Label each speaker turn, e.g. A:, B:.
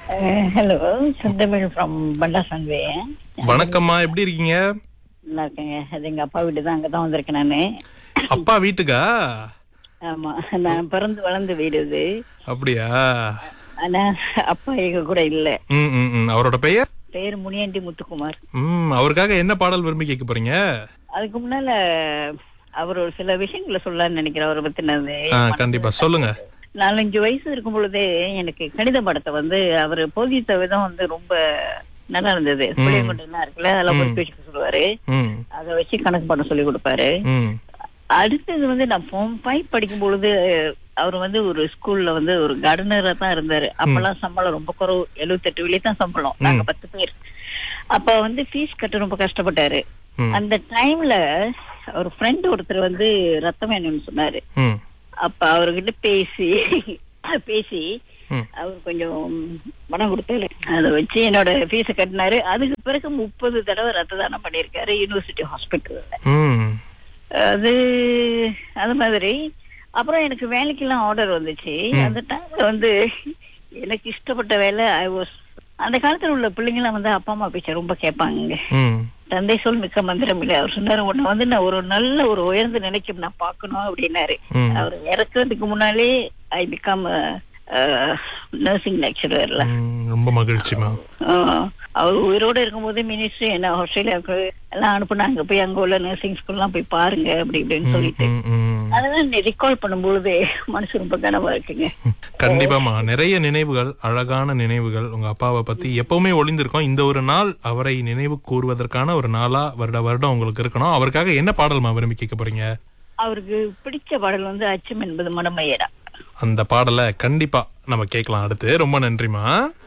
A: Hello செந்தமிழ் from பண்டாசன்வே
B: வணக்கம்மா எப்படி இருக்கீங்க
A: நல்லா இருக்கேங்க அது எங்க அப்பா வீடு தான் அங்கதான் வந்திருக்கேன் நானு
B: அப்பா வீட்டுக்கா
A: ஆமா நான் பிறந்து வளர்ந்த வீடு இது
B: அப்படியா
A: ஆனா அப்பா எங்க கூட இல்ல
B: ம் ம் ம். அவரோட பெயர்
A: பேர் முனியாண்டி முத்துக்குமார்
B: ம் அவருக்காக என்ன பாடல் விரும்பி கேட்க போறீங்க
A: அதுக்கு முன்னால அவர் ஒரு சில விஷயங்களை சொல்லலாம்னு நினைக்கிறேன் அவரை பத்தினது
B: ஆ, கண்டிப்பா சொல்லுங்க
A: நாலஞ்சு வயசு இருக்கும் பொழுதே எனக்கு கணித படத்தை வந்து அவர் போதித்த விதம் வந்து ரொம்ப நல்லா இருந்தது புளியங்குண்டெல்லாம் இருக்குல்ல அதெல்லாம் பொறுத்து வச்சுக்க சொல்லுவாரு
B: ம்
A: அதை வச்சு கணக்கு பாடம் சொல்லி கொடுப்பாரு
B: ம்
A: அடுத்தது வந்து நான் ஃபார்ம் ஃபைவ் படிக்கும் பொழுது அவர் வந்து ஒரு ஸ்கூல்ல வந்து ஒரு கார்டனரா தான் இருந்தாரு அப்பெல்லாம் சம்பளம் ரொம்ப குறைவு எழுபத்தெட்டு வெளியே தான் சம்பளம் நாங்க பத்து பேர் அப்ப வந்து ஃபீஸ் கட்ட ரொம்ப கஷ்டப்பட்டாரு
B: ம்.
A: அந்த டைம்ல ஒரு ஃப்ரெண்ட் ஒருத்தர் வந்து ரத்தம் வேணும்னு சொன்னாரு
B: ம்
A: அப்ப அவர்கிட்ட பேசி பேசி
B: ம்.
A: அவர் கொஞ்சம் பணம் கொடுத்தாரு அதை வச்சு என்னோட ஃபீஸை கட்டினாரு அதுக்கு பிறகு முப்பது தடவை ரத்த தானம் பண்ணியிருக்காரு யூனிவர்சிட்டி ஹாஸ்பிட்டல்ல
B: ம்
A: அது அது மாதிரி அப்புறம் எனக்கு வேலைக்கெல்லாம் ஆர்டர் வந்துச்சு அந்த டைம்ல வந்து எனக்கு இஷ்டப்பட்ட வேலை ஐ வாஸ் அந்த காலத்துல உள்ள பிள்ளைங்க எல்லாம் வந்து அப்பா அம்மா பேச்ச ரொம்ப கேட்பாங்க
B: ம்
A: தந்தை சொல் மிக்க மந்திரம் இல்லை அவர் சொன்னாரு உன்னை வந்து நான் ஒரு நல்ல ஒரு உயர்ந்த நிலைக்கு நான் பார்க்கணும் அப்படின்னாரு
B: ம்.
A: அவர் இறக்குறதுக்கு முன்னாலே ஐ பிகம் நர்சிங் லெக்சரர்ல
B: ம், ரொம்ப மகிழ்ச்சிமா
A: அவர் உயிரோட இருக்கும்போது மினிஸ்ட்ரி என்ன ஆஸ்திரேலியாவுக்கு எல்லாம் அனுப்புனாங்க போய் அங்க உள்ள நர்சிங் ஸ்கூல்லாம் போய் பாருங்க அப்படி இப்படின்னு சொல்லிட்டு
B: ம், ம்.
A: அதெல்லாம் ரிகால் பண்ணும்பொழுது மனசு ரொம்ப கனவா இருக்குங்க
B: கண்டிப்பாமா நிறைய நினைவுகள் அழகான நினைவுகள் உங்க அப்பாவை பத்தி எப்பவுமே ஒளிந்திருக்கோம் இந்த ஒரு நாள் அவரை நினைவு கூறுவதற்கான ஒரு நாளா வருட வருடம் உங்களுக்கு இருக்கணும் அவருக்காக என்ன பாடல்மா விரும்பி கேட்க போறீங்க
A: அவருக்கு பிடிச்ச பாடல் வந்து அச்சம் என்பது மனமையடா
B: அந்த பாடலை கண்டிப்பா நம்ம கேட்கலாம் அடுத்து ரொம்ப நன்றிமா